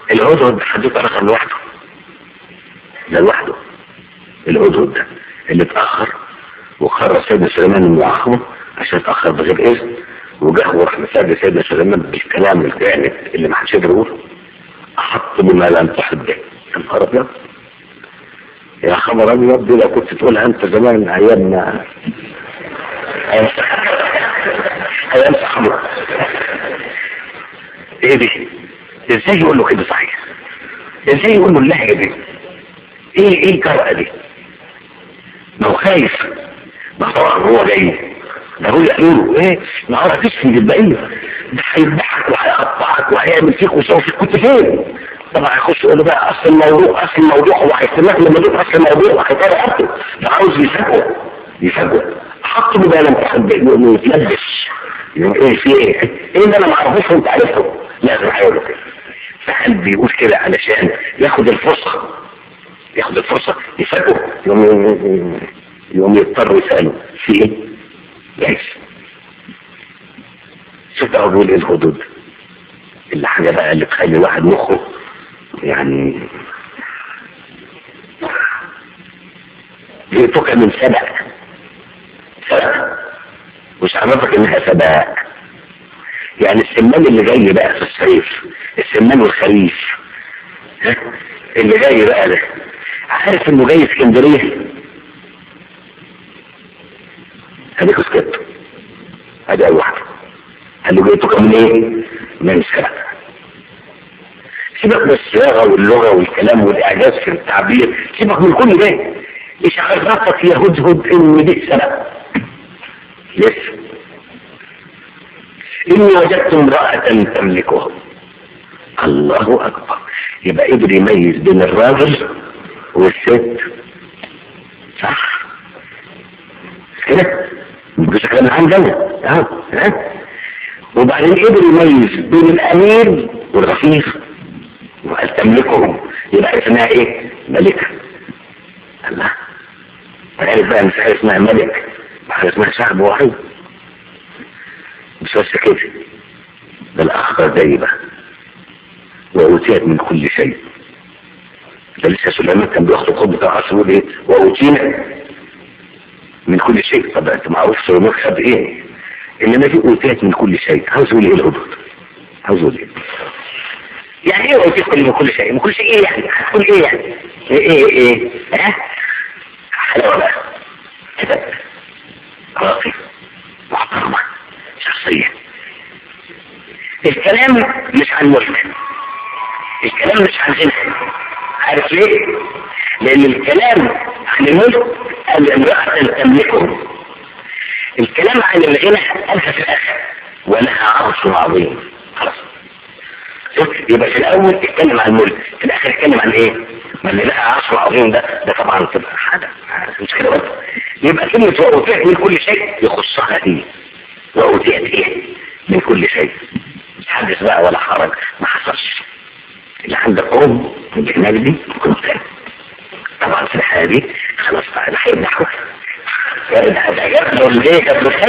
الهدهد حدوث رقم لوحده ده لوحده الهدهد ده اللي اتأخر وقرر سيدنا سليمان انه يعاقبه عشان اتأخر بغير اذن وجه وراح مساعد سيدنا سليمان بالكلام الجامد اللي ما حدش يقدر يقوله احط بما لم تحط به يا نهار ابيض يا خبر ابيض دي لو كنت تقولها انت زمان ايام ما ايام ايام صحابه ايه دي ازاي يقول له كده صحيح ازاي يقول له اللهجه دي ايه ايه الجرأة دي ما هو خايف ما طبعا هو جاي ده هو يقولوا ايه نهارها تسفل البقية ده هيذبحك وهيقطعك وهيعمل فيك ويسوي فيك كنت فين طبعا هيخش يقول له بقى اصل الموضوع اصل الموضوع هو هيستمر لما يجيب اصل الموضوع وهيطلع رقبته ده عاوز يفاجئه يفاجئه حط له بقى لما تحب انه يتلبس يقول ايه في ايه ايه اللي انا ما اعرفوش وانت عرفته لازم هيقول له كده فهل بيقول كده علشان ياخد الفرصه ياخد الفرصه يفاجئه يوم يوم يضطر يساله في ايه؟ جايز شوف بقى بيقول ايه الحدود اللي حاجه بقى اللي تخلي الواحد مخه يعني جئتك من سبع سبع مش عرفك انها سبع يعني السمان اللي جاي بقى في الصيف السمان والخريف ها؟ اللي جاي بقى ده عارف انه جاي اسكندريه اديك اسكت ادي اول واحده قال له جيتك من ايه؟ من سبع سيبك من الصياغه واللغه والكلام والاعجاز في التعبير سيبك من كل ده مش عرفك يا هدهد ان دي سبع لسه إني وجدت امرأة تملكهم الله أكبر يبقى قدر يميز بين الراجل والست صح كده مش كلام عندنا اه اه وبعدين قدر يميز بين الأمير والرفيق وقال تملكهم يبقى اسمها ايه ملكة الله عارف بقى مش حاجة اسمها ملك حاجة اسمها شعب واحد مش بس كده ده الأخضر زي بقى وأوتيت من كل شيء ده لسه سليمان كان بياخد الخطبة بتاع عصر يقول ايه وأوتينا من كل شيء طب انت معروف سليمان خد ايه انما في أوتيت من كل شيء عاوز يقول ايه الهدود عاوز يقول ايه يعني ايه أوتيت كل من كل شيء من كل شيء ايه يعني هتقول ايه يعني ايه ايه ايه ها حلاوة بقى كده راقي محترمة شخصية الكلام مش عن ملك الكلام مش عن غنى عارف ليه؟ لأن الكلام عن الملك قال امرأة تملكه الكلام عن الغنى قالها في الآخر ولها عرش عظيم خلاص شوف يبقى في الأول اتكلم عن الملك في الآخر اتكلم عن إيه؟ ما اللي لها عرش عظيم ده ده طبعا تبقى حاجة مش كده بس يبقى كلمة وأوتيت من كل شيء يخصها دي وأوتيت إيه؟ من كل شيء حدث بقى ولا حرج ما حصلش اللي عندك قوم الجناب دي قوم تاني طبعا في الحالة دي خلاص بقى انا هيبدا حوالي ده ده جاب له ليه جاب له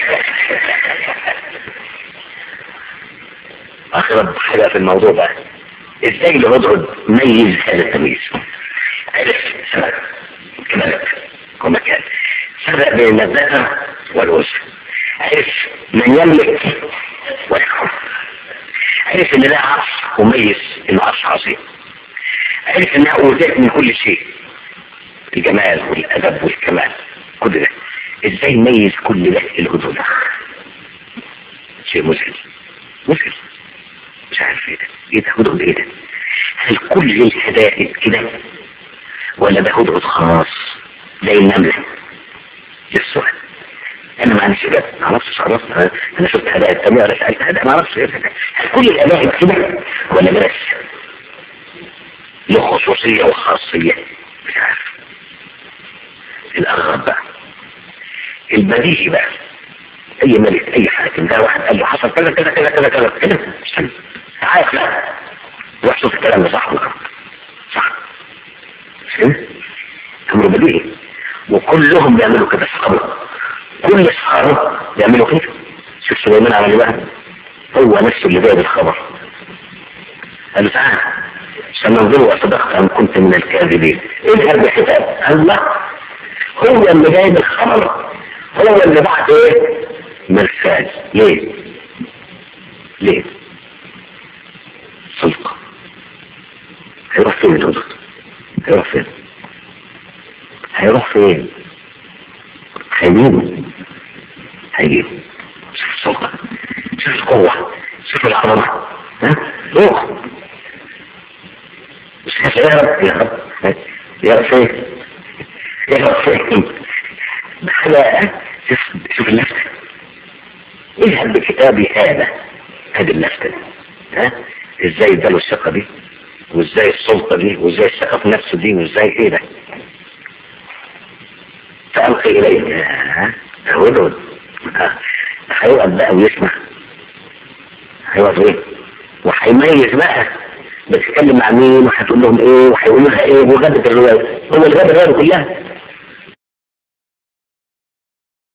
اقرب حاجة في الموضوع بقى ازاي الهدهد ميز هذا التمييز عرف سبب كمالك ومكان فرق بين الذكر والانثى عرف من يملك ويحكم عرف ان ده عرش مميز انه عرش عظيم عرف انها اوتيت من كل شيء الجمال والادب والكمال كل ده ازاي يميز كل ده الهدوء ده شيء مذهل مذهل مش عارف ايه ده ايه ده هدوء ايه ده هل كل الهدائد كده ولا ده هدوء خاص زي النملة للسؤال انا ما عنديش ده ما اعرفش عرفت انا شفت هدايا التانية ولا سألت هدايا ما اعرفش ايه ده هل كل الهدايا كده ولا بس له خصوصية وخاصية مش عارف الأغرب بقى البديهي بقى أي ملك أي حاكم ده واحد قال له حصل كذا كذا كذا كذا كذا كده استنى عارف لا روح شوف الكلام ده صح ولا غلط صح مش كده؟ أمر بديهي وكلهم بيعملوا كده صحابه كل اصحابه بيعملوا كده شوف سليمان عمل ايه بقى هو نفسه اللي جايب الخبر قال له تعالى سننظر أصدقت أم كنت من الكاذبين اذهب بكتاب الله هو اللي جايب الخبر هو اللي بعت ايه مرسال ليه ليه سلطة هيروح فين الهدى هيروح فين هيروح فين هيجيبه هيجيبه شوف السلطة شوف القوة شوف العظمة ها روح مش عارف يا رب يا رب يا رب فين يا رب فين حاجة شوف شوف اللفتة اذهب بكتابي هذا هذه اللفتة ها ازاي اداله الثقة دي وازاي السلطة دي وازاي الثقة في نفسه دي وازاي ايه ده فألقي إليه ها هدهد هيقف بقى ويسمع هيقف ايه وهيميز بقى بتتكلم مع مين وهتقول لهم ايه وهيقولوا لها ايه وغدت الرواية هو اللي غد الرواية كلها